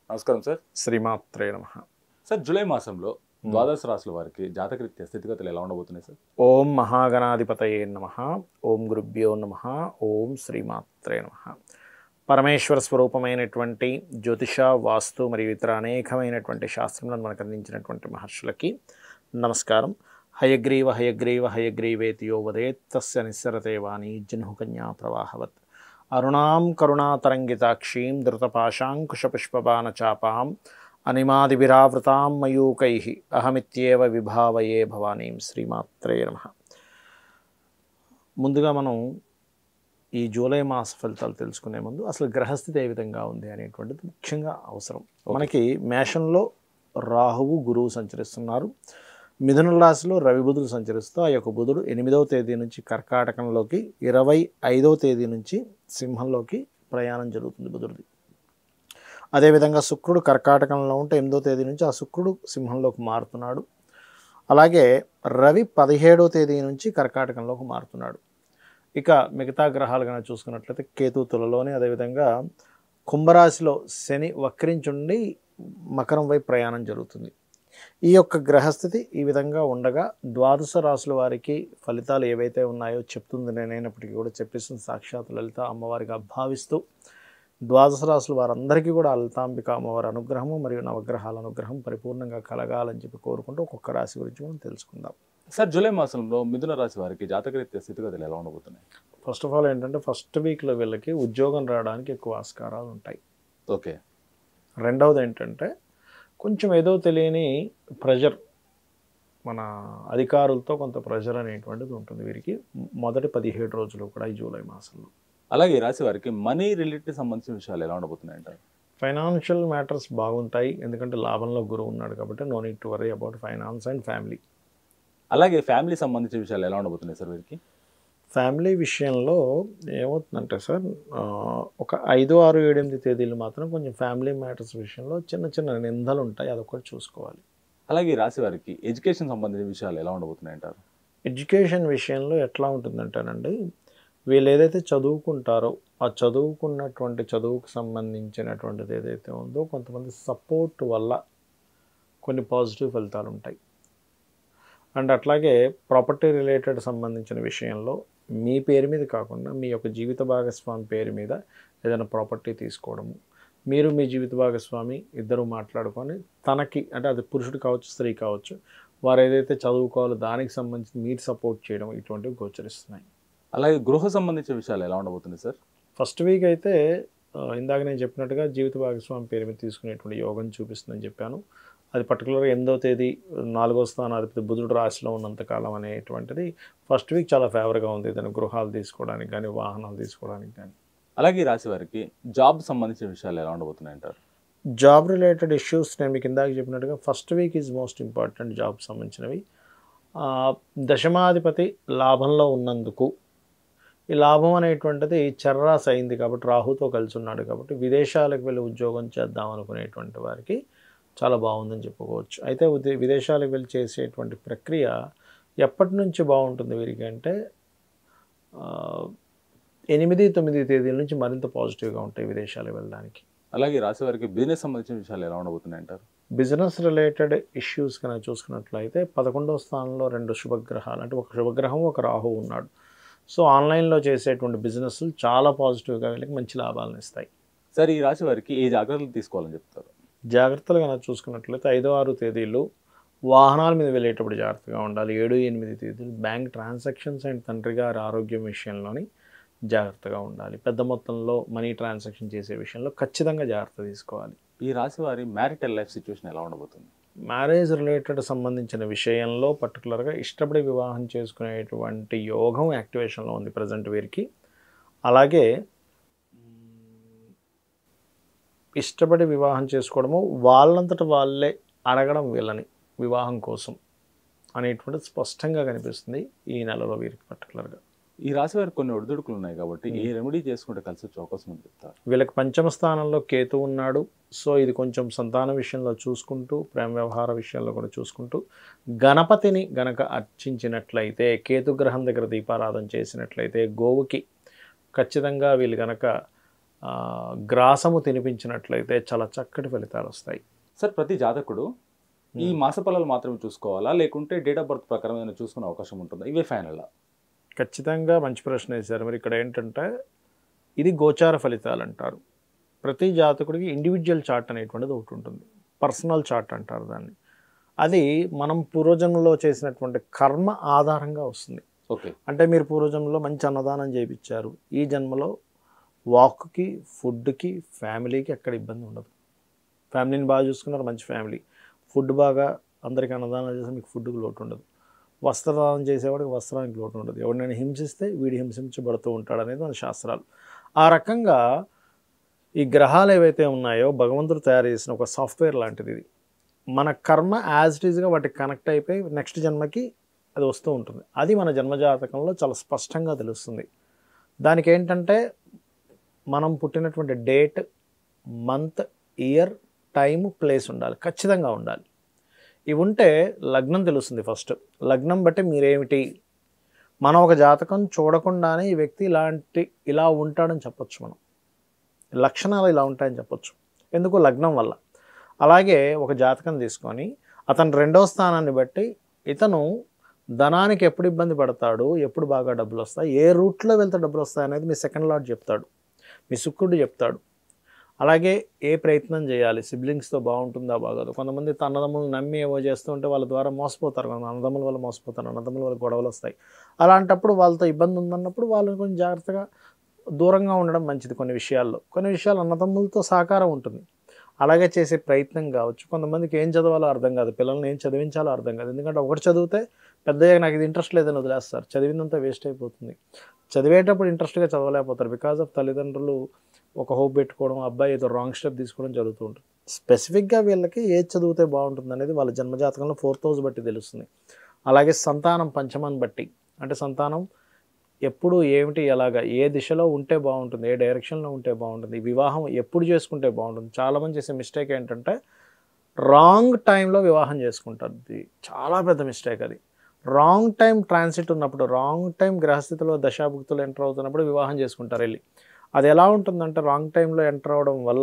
నమస్కారం సార్ శ్రీమాత్రే నమ సార్ జూలై మాసంలో ద్వాదశ రాశుల వారికి జాతకరీత్యా స్థితిగతులు ఎలా ఉండబోతున్నాయి సార్ ఓం మహాగణాధిపతయే నమ ఓం గురుభ్యో నమ ఓం శ్రీమాత్రే నమ పరమేశ్వర స్వరూపమైనటువంటి జ్యోతిష వాస్తు మరియు ఇతర అనేకమైనటువంటి శాస్త్రములను మనకు అందించినటువంటి మహర్షులకి నమస్కారం హయగ్రీవ హయగ్రీవ హయగ్రీవేతియో వదేత్ తస్య నిస్సరతే వాణి జహ్నుకన్యా ప్రవాహవత్ అరుణాం కరుణాతరంగితాక్షీం ధృతపాశాంకుశపుష్పబాణచాపాం అనిమాదివిరావృతాం మయూకై అహమిత్యేవ విభావయే భవానీం శ్రీమాత్రే నమ ముందుగా మనం ఈ జూలై మాస ఫలితాలు తెలుసుకునే ముందు అసలు గ్రహస్థితి ఏ విధంగా ఉంది అనేటువంటిది ముఖ్యంగా అవసరం మనకి మేషంలో రాహువు గురువు సంచరిస్తున్నారు మిథున రాశిలో రవి బుధుడు సంచరిస్తూ ఆ యొక్క బుధుడు ఎనిమిదవ తేదీ నుంచి కర్కాటకంలోకి ఇరవై ఐదవ తేదీ నుంచి సింహంలోకి ప్రయాణం జరుగుతుంది బుధుడిది అదేవిధంగా శుక్రుడు కర్కాటకంలో ఉంటే ఎనిమిదో తేదీ నుంచి ఆ శుక్రుడు సింహంలోకి మారుతున్నాడు అలాగే రవి పదిహేడో తేదీ నుంచి కర్కాటకంలోకి మారుతున్నాడు ఇక మిగతా గ్రహాలు కనుక చూసుకున్నట్లయితే కేతు తులలోని అదేవిధంగా కుంభరాశిలో శని వక్రించుండి మకరం వైపు ప్రయాణం జరుగుతుంది ఈ యొక్క గ్రహస్థితి ఈ విధంగా ఉండగా ద్వాదశ రాశుల వారికి ఫలితాలు ఏవైతే ఉన్నాయో చెప్తుంది నేనైనప్పటికీ కూడా చెప్పిస్తుంది సాక్షాత్ లలిత అమ్మవారిగా భావిస్తూ ద్వాదశ రాశుల వారందరికీ కూడా లలితాంబిక అమ్మవారి అనుగ్రహము మరియు నవగ్రహాల అనుగ్రహం పరిపూర్ణంగా కలగాలని చెప్పి కోరుకుంటూ ఒక్కొక్క రాశి గురించి మనం తెలుసుకుందాం సార్ జూలై మాసంలో మిథున రాశి వారికి జాతకరీత్యా స్థితిగతులు ఎలా ఉండబోతున్నాయి ఫస్ట్ ఆఫ్ ఆల్ ఏంటంటే ఫస్ట్ వీక్లో వీళ్ళకి ఉద్యోగం రావడానికి ఎక్కువ ఆస్కారాలు ఉంటాయి ఓకే రెండవది ఏంటంటే కొంచెం ఏదో తెలియని ప్రెషర్ మన అధికారులతో కొంత ప్రెషర్ అనేటువంటిది ఉంటుంది వీరికి మొదటి పదిహేడు రోజులు కూడా ఈ జూలై మాసంలో అలాగే ఈ రాశి వారికి మనీ రిలేటెడ్ సంబంధించిన విషయాలు ఎలా ఉండబోతున్నాయి అంటారు ఫైనాన్షియల్ మ్యాటర్స్ బాగుంటాయి ఎందుకంటే లాభంలో గురువు ఉన్నాడు కాబట్టి no need to worry about finance and family అలాగే ఫ్యామిలీ సంబంధించిన విషయాలు ఎలా ఉండబోతున్నాయి సార్ వీరికి ఫ్యామిలీ విషయంలో ఏమవుతుందంటే సార్ ఆ, ఒక ఐదు ఆరు ఏడు ఎనిమిది తేదీలు మాత్రం కొంచెం ఫ్యామిలీ మ్యాటర్స్ విషయంలో చిన్న చిన్న నిందలు ఉంటాయి అదొకటి చూసుకోవాలి అలాగే ఈ రాశి వారికి ఎడ్యుకేషన్ సంబంధించిన విషయాలు ఎలా ఉండబోతున్నాయి అంటారు ఎడ్యుకేషన్ విషయంలో ఎట్లా ఉంటుందంటేనండి వీళ్ళు ఏదైతే చదువుకుంటారో ఆ చదువుకున్నటువంటి చదువుకు సంబంధించినటువంటిది ఏదైతే ఉందో కొంతమంది సపోర్ట్ వల్ల కొన్ని పాజిటివ్ ఫలితాలు ఉంటాయి అండ్ అట్లాగే ప్రాపర్టీ రిలేటెడ్ సంబంధించిన విషయంలో మీ పేరు మీద కాకుండా మీ యొక్క జీవిత భాగస్వామి పేరు మీద ఏదైనా ప్రాపర్టీ తీసుకోవడము మీరు మీ జీవిత భాగస్వామి ఇద్దరు మాట్లాడుకొని తనకి అంటే అది పురుషుడు కావచ్చు స్త్రీ కావచ్చు వారు ఏదైతే చదువుకోవాలో దానికి సంబంధించి మీరు సపోర్ట్ చేయడం ఇటువంటివి గోచరిస్తున్నాయి అలాగే గృహ సంబంధించిన విషయాలు ఎలా ఉండబోతున్నాయి సార్ ఫస్ట్ వీక్ అయితే ఆ, ఇందాక నేను చెప్పినట్టుగా జీవిత భాగస్వామి పేరు మీద తీసుకునేటువంటి యోగం చూపిస్తుందని చెప్పాను అది పర్టికులర్గా ఎనిమిదో తేదీ నాలుగో స్థానాధిపతి బుధుడు రాశిలో ఉన్నంతకాలం అనేటువంటిది ఫస్ట్ వీక్ చాలా ఫేవర్గా ఉంది ఏదైనా గృహాలు తీసుకోవడానికి కానీ వాహనాలు తీసుకోవడానికి కానీ అలాగే ఈ రాశి వారికి జాబ్ సంబంధించిన విషయాలు ఎలా ఉండబోతున్నాయి అంటారు జాబ్ రిలేటెడ్ ఇష్యూస్ నేను మీకు ఇందాక చెప్పినట్టుగా first week is most important job సంబంధించినవి ఆ, దశమాధిపతి లాభంలో ఉన్నందుకు ఈ లాభం అనేటువంటిది చర్రాస్ అయింది కాబట్టి రాహుతో కలిసి ఉన్నాడు కాబట్టి విదేశాలకు వెళ్ళి ఉద్యోగం చేద్దాం అనుకునేటువంటి వారికి చాలా బాగుందని చెప్పుకోవచ్చు అయితే ఉదే- విదేశాలకు వెళ్ళి చేసేటువంటి ప్రక్రియ ఎప్పటి నుంచి బాగుంటుంది వీరికి అంటే ఆ, ఎనిమిది తొమ్మిది తేదీల నుంచి మరింత పాజిటివ్గా ఉంటాయి విదేశాలకు వెళ్ళడానికి అలాగే ఈ రాశి వారికి బిజినెస్ సంబంధించిన విషయాలు ఎలా ఉండబోతున్నాయి అంటారు బిజినెస్ రిలేటెడ్ ఇష్యూస్ కనుక చూసుకున్నట్లయితే పదకొండవ స్థానంలో రెండు శుభగ్రహాలు అంటే ఒక శుభగ్రహం ఒక రాహు ఉన్నాడు సో ఆన్లైన్లో చేసేటువంటి బిజినెస్లు చాలా పాజిటివ్గా వీళ్ళకి మంచి లాభాలను ఇస్తాయి సార్ ఈ రాశి వారికి ఏ జాగ్రత్తలు తీసుకోవాలని చెప్తారు జాగ్రత్తలు కనుక చూసుకున్నట్లయితే ఐదో ఆరు తేదీలు వాహనాల మీద వెళ్ళేటప్పుడు జాగ్రత్తగా ఉండాలి ఏడు ఎనిమిది తేదీలు బ్యాంక్ ట్రాన్సాక్షన్స్ అండ్ తండ్రి గారి ఆరోగ్యం విషయంలోని జాగ్రత్తగా ఉండాలి పెద్ద మొత్తంలో మనీ ట్రాన్సాక్షన్ చేసే విషయంలో ఖచ్చితంగా జాగ్రత్త తీసుకోవాలి ఈ రాశి వారి మ్యారిటల్ లైఫ్ సిచ్యువేషన్ ఎలా ఉండబోతుంది మ్యారేజ్ రిలేటెడ్ సంబంధించిన విషయంలో పర్టికులర్గా ఇష్టపడి వివాహం చేసుకునేటువంటి యోగం యాక్టివేషన్లో ఉంది ప్రజెంట్ వీరికి అలాగే మ్, ఇష్టపడి వివాహం చేసుకోవడము వాళ్ళంతట వాళ్ళే అడగడం వీళ్ళని వివాహం కోసం అనేటువంటిది స్పష్టంగా కనిపిస్తుంది ఈ నెలలో వీరికి పర్టికులర్గా ఈ రాశి వారికి కొన్ని ఒడిదుడుకులు ఉన్నాయి కాబట్టి ఏ రెమెడీ చేసుకుంటే కలిసి వచ్చే అవకాశం ఉంది చెప్తారు వీళ్ళకి పంచమ స్థానంలో కేతు ఉన్నాడు సో ఇది కొంచెం సంతాన విషయంలో చూసుకుంటూ ప్రేమ వ్యవహార విషయంలో కూడా చూసుకుంటూ గణపతిని గనక అర్చించినట్లయితే కేతు గ్రహం దగ్గర దీపారాధన చేసినట్లయితే గోవుకి ఖచ్చితంగా వీళ్ళు గనక ఆ, గ్రాసము తినిపించినట్లయితే చాలా చక్కటి ఫలితాలు వస్తాయి సార్ ప్రతి జాతకుడు ఈ మాస ఫలాలు మాత్రమే చూసుకోవాలా లేకుంటే డేట్ ఆఫ్ బర్త్ ప్రకారం ఏదైనా చూసుకునే అవకాశం ఉంటుందా ఇవే ఫైనల్ ఖచ్చితంగా మంచి ప్రశ్న వేశారు మరి ఇక్కడ ఏంటంటే ఇది గోచార ఫలితాలు అంటారు ప్రతి జాతకుడికి ఇండివిజువల్ చార్ట్ అనేటువంటిది ఒకటి ఉంటుంది పర్సనల్ చార్ట్ అంటారు దాన్ని అది మనం పూర్వజన్మలో చేసినటువంటి కర్మ ఆధారంగా వస్తుంది ఓకే అంటే మీరు పూర్వజన్మలో మంచి అన్నదానం చేయించారు ఈ జన్మలో వాక్కి ఫుడ్కి ఫ్యామిలీకి ఎక్కడ ఇబ్బంది ఉండదు ఫ్యామిలీని బాగా చూసుకున్నారు మంచి ఫ్యామిలీ ఫుడ్ బాగా అందరికీ అన్నదానం చేస్తే మీకు ఫుడ్కి లోటు ఉండదు వస్త్రదానం చేసేవాడికి వస్త్రానికి లోటు ఉండదు ఎవరినైనా హింసిస్తే వీడి హింసించబడుతూ ఉంటాడు అనేది మన శాస్త్రాలు ఆ రకంగా ఈ గ్రహాలు ఏవైతే ఉన్నాయో భగవంతుడు తయారు చేసిన ఒక సాఫ్ట్వేర్ లాంటిది ఇది మన కర్మ యాజ్ ఇట్ ఈజ్గా వాటికి కనెక్ట్ అయిపోయి నెక్స్ట్ జన్మకి అది వస్తూ ఉంటుంది అది మన జన్మజాతకంలో చాలా స్పష్టంగా తెలుస్తుంది దానికి ఏంటంటే మనం పుట్టినటువంటి date month year time place ఉండాలి ఖచ్చితంగా ఉండాలి ఇవి ఉంటే లగ్నం తెలుస్తుంది ఫస్ట్ లగ్నం బట్టి మీరేమిటి మనం ఒక జాతకం చూడకుండానే ఈ వ్యక్తి ఇలాంటి ఇలా ఉంటాడని చెప్పొచ్చు మనం లక్షణాలు ఇలా ఉంటాయని చెప్పొచ్చు ఎందుకు లగ్నం వల్ల అలాగే ఒక జాతకం తీసుకొని అతను రెండవ స్థానాన్ని బట్టి ఇతను ధనానికి ఎప్పుడు ఇబ్బంది పడతాడు ఎప్పుడు బాగా డబ్బులు వస్తాయి ఏ రూట్లో వెళ్తే డబ్బులు వస్తాయి అనేది మీ సెకండ్ లాట్ చెప్తాడు మీ శుక్రుడు చెప్తాడు అలాగే ఏ ప్రయత్నం చేయాలి సిబ్లింగ్స్తో బాగుంటుందా బాగోదు కొంతమంది తన అన్నదమ్ములు నమ్మి ఏవో చేస్తూ ఉంటే వాళ్ళ ద్వారా మోసపోతారు కొంత అన్నదమ్ముల వల్ల మోసపోతారు అన్నదమ్ముల వల్ల గొడవలు వస్తాయి అలాంటప్పుడు వాళ్ళతో ఇబ్బంది ఉందన్నప్పుడు వాళ్ళని కొంచెం జాగ్రత్తగా దూరంగా ఉండడం మంచిది కొన్ని విషయాల్లో కొన్ని విషయాలు అన్నదమ్ములతో సహకారం ఉంటుంది అలాగే చేసే ప్రయత్నం కావచ్చు కొంతమందికి ఏం చదవాలో అర్థం కాదు పిల్లల్ని ఏం చదివించాలో అర్థం కాదు ఎందుకంటే ఒకటి చదివితే పెద్దగా నాకు ఇది ఇంట్రెస్ట్ లేదని వదిలేస్తారు చదివినంత వేస్ట్ అయిపోతుంది చదివేటప్పుడు ఇంట్రెస్ట్గా చదవలేకపోతారు బికాజ్ ఆఫ్ తల్లిదండ్రులు ఒక హోప్ పెట్టుకోవడం అబ్బాయి ఏదో రాంగ్ స్టెప్ తీసుకోవడం జరుగుతూ ఉంటుంది స్పెసిఫిక్గా వీళ్ళకి ఏది చదివితే బాగుంటుంది అనేది వాళ్ళ జన్మజాతకంలో ఫోర్త్ హౌస్ బట్టి తెలుస్తుంది అలాగే సంతానం పంచమాన్ని బట్టి అంటే సంతానం ఎప్పుడు ఏమిటి ఎలాగా ఏ దిశలో ఉంటే బాగుంటుంది ఏ డైరెక్షన్లో ఉంటే బాగుంటుంది వివాహం ఎప్పుడు చేసుకుంటే బాగుంటుంది చాలామంది చేసే మిస్టేక్ ఏంటంటే రాంగ్ టైంలో వివాహం చేసుకుంటారు ఇది చాలా పెద్ద మిస్టేక్ అది రాంగ్ టైం ట్రాన్సిట్ ఉన్నప్పుడు రాంగ్ టైం గ్రహస్థితిలో దశాభుక్తులు ఎంటర్ అవుతున్నప్పుడు వివాహం చేసుకుంటారు వెళ్ళి అది ఎలా ఉంటుందంటే రాంగ్ టైంలో ఎంటర్ అవడం వల్ల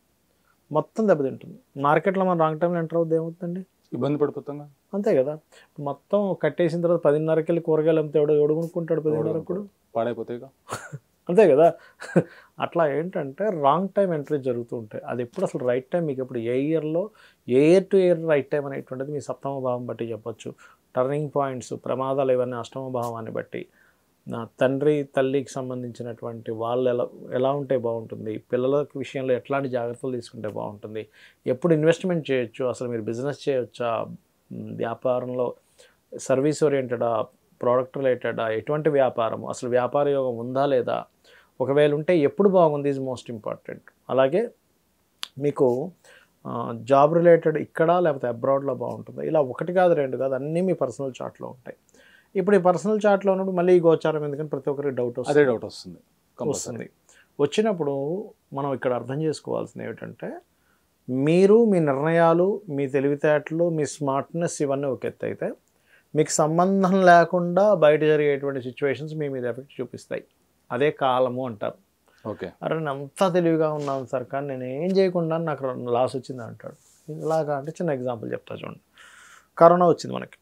మొత్తం దెబ్బతింటుంది మార్కెట్లో మనం రాంగ్ టైంలో ఎంటర్ అవుతుంది ఏమవుతుందండి ఇబ్బంది పడిపోతాం కదా. అంతే కదా మొత్తం కట్టేసిన తర్వాత పదిన్నరకి వెళ్ళి కూరగాయలు అమ్మితే ఎవడో ఎవడు కొనుక్కుంటాడు పదిన్నరకు కూడా పాడైపోతాయి కదా. అంతే కదా అట్లా ఏంటంటే రాంగ్ టైం ఎంట్రీ జరుగుతూ ఉంటాయి అది ఎప్పుడు అసలు రైట్ టైం మీకు ఎప్పుడు ఏ ఇయర్లో ఏ year to year right time అనేటువంటిది మీ సప్తమ భావం బట్టి చెప్పొచ్చు టర్నింగ్ పాయింట్స్ ప్రమాదాలు ఇవన్నీ అష్టమ భావాన్ని బట్టి నా తండ్రి తల్లికి సంబంధించినటువంటి వాళ్ళు ఎలా ఎలా ఉంటే బాగుంటుంది పిల్లల విషయంలో ఎట్లాంటి జాగ్రత్తలు తీసుకుంటే బాగుంటుంది ఎప్పుడు ఇన్వెస్ట్మెంట్ చేయొచ్చు అసలు మీరు బిజినెస్ చేయొచ్చా మ్, వ్యాపారంలో సర్వీస్ ఓరియంటెడా ప్రోడక్ట్ రిలేటెడా ఎటువంటి వ్యాపారం అసలు వ్యాపార యోగం ఉందా లేదా ఒకవేళ ఉంటే ఎప్పుడు బాగుంది ఈజ్ మోస్ట్ ఇంపార్టెంట్ అలాగే మీకు జాబ్ రిలేటెడ్ ఇక్కడ లేకపోతే అబ్రాడ్లో బాగుంటుంది ఇలా ఒకటి కాదు రెండు కాదు అన్నీ మీ పర్సనల్ చార్ట్లో ఉంటాయి ఇప్పుడు ఈ పర్సనల్ చార్ట్లో ఉన్నప్పుడు మళ్ళీ ఈ గోచారం ఎందుకని ప్రతి ఒక్కరికి డౌట్ అదే వస్తుంది డౌట్ వస్తుంది కంపల్సరీ వస్తుంది వచ్చినప్పుడు మనం ఇక్కడ అర్థం చేసుకోవాల్సింది ఏమిటంటే మీరు మీ నిర్ణయాలు మీ తెలివితేటలు మీ స్మార్ట్నెస్ ఇవన్నీ ఒక ఎత్తు అయితే మీకు సంబంధం లేకుండా బయట జరిగేటువంటి సిచ్యువేషన్స్ మీ మీద ఎఫెక్ట్ చూపిస్తాయి అదే కాలము అంటారు ఓకే అరే నేను అంతా తెలివిగా ఉన్నాను సార్ కానీ నేను ఏం చేయకుండా నాకు లాస్ వచ్చింది అంటాడు ఇలాగా అంటే చిన్న ఎగ్జాంపుల్ చెప్తా చూడండి కరోనా వచ్చింది మనకి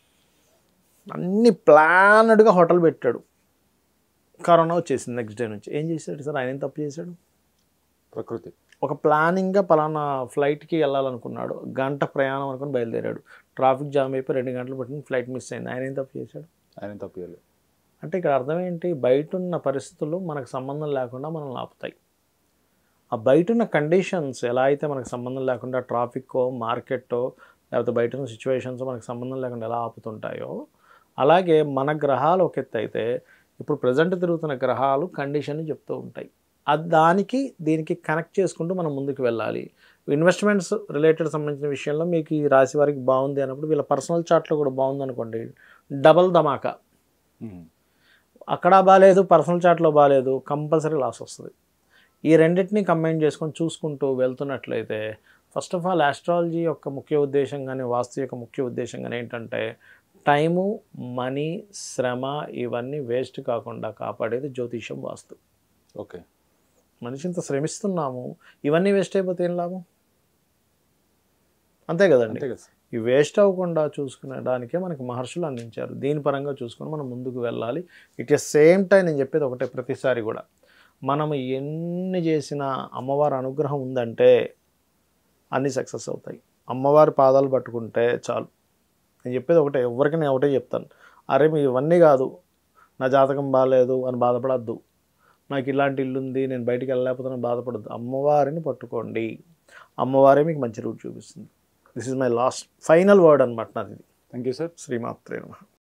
అన్ని ప్లానెడ్గా హోటల్ పెట్టాడు కరోనా వచ్చేసింది నెక్స్ట్ డే నుంచి ఏం చేశాడు సార్ ఆయన ఏం తప్పు చేశాడు ప్రకృతి ఒక ప్లానింగ్గా పలానా ఫ్లైట్కి వెళ్ళాలనుకున్నాడు గంట ప్రయాణం అనుకుని బయలుదేరాడు ట్రాఫిక్ జామ్ అయిపోయి రెండు గంటలు పట్టిన ఫ్లైట్ మిస్ అయింది ఆయన ఏం తప్పు చేశాడు ఆయన తప్పియాలి అంటే ఇక్కడ అర్థం ఏంటి బయట ఉన్న పరిస్థితులు మనకు సంబంధం లేకుండా మనల్ని ఆపుతాయి ఆ బయట ఉన్న కండిషన్స్ ఎలా అయితే మనకు సంబంధం లేకుండా ట్రాఫిక్కో మార్కెట్టో లేకపోతే బయట ఉన్న సిచ్యువేషన్స్ మనకు సంబంధం లేకుండా ఎలా ఆపుతుంటాయో అలాగే మన గ్రహాలు ఒక ఎత్తు అయితే ఇప్పుడు ప్రజెంట్ తిరుగుతున్న గ్రహాలు కండిషన్ చెప్తూ ఉంటాయి అది దానికి దీనికి కనెక్ట్ చేసుకుంటూ మనం ముందుకు వెళ్ళాలి ఇన్వెస్ట్మెంట్స్ రిలేటెడ్ సంబంధించిన విషయంలో మీకు ఈ రాశి వారికి బాగుంది అన్నప్పుడు వీళ్ళ పర్సనల్ చార్ట్లో కూడా బాగుంది అనుకోండి డబల్ ధమాకా ఉమ్. అక్కడ బాగాలేదు పర్సనల్ చాట్లో బాగాలేదు కంపల్సరీ లాస్ వస్తుంది ఈ రెండింటిని కంబైన్ చేసుకొని చూసుకుంటూ వెళ్తున్నట్లయితే ఫస్ట్ ఆఫ్ ఆల్ ఆస్ట్రాలజీ యొక్క ముఖ్య ఉద్దేశం కానీ వాస్తు యొక్క ముఖ్య ఉద్దేశం కానీ ఏంటంటే టైము మనీ శ్రమ ఇవన్నీ వేస్ట్ కాకుండా కాపాడేది జ్యోతిషం వాస్తు ఓకే మనిషి ఇంత శ్రమిస్తున్నాము ఇవన్నీ వేస్ట్ అయిపోతే ఏం లాభం అంతే కదండి అంతే కదా సార్ ఈ వేస్ట్ అవ్వకుండా చూసుకునేదానికే మనకి మహర్షులు అందించారు దీని పరంగా చూసుకొని మనం ముందుకు వెళ్ళాలి ఇట్ ఎస్ సేమ్ టైం నేను చెప్పేది ఒకటే ప్రతిసారి కూడా మనం ఎన్ని చేసినా అమ్మవారి అనుగ్రహం ఉందంటే అన్నీ సక్సెస్ అవుతాయి అమ్మవారి పాదాలు పట్టుకుంటే చాలు నేను చెప్పేది ఒకటే ఎవరికి నేను ఒకటే చెప్తాను అరే మీ ఇవన్నీ కాదు నా జాతకం బాగాలేదు అని బాధపడద్దు నాకు ఇలాంటి ఇల్లు ఉంది నేను బయటికి వెళ్ళలేకపోతే బాధపడద్దు అమ్మవారిని పట్టుకోండి అమ్మవారే మీకు మంచి రూట్ చూపిస్తుంది this is my last final word అనమాట నాది ఇది థ్యాంక్ యూ సార్ శ్రీమాత్రే నమః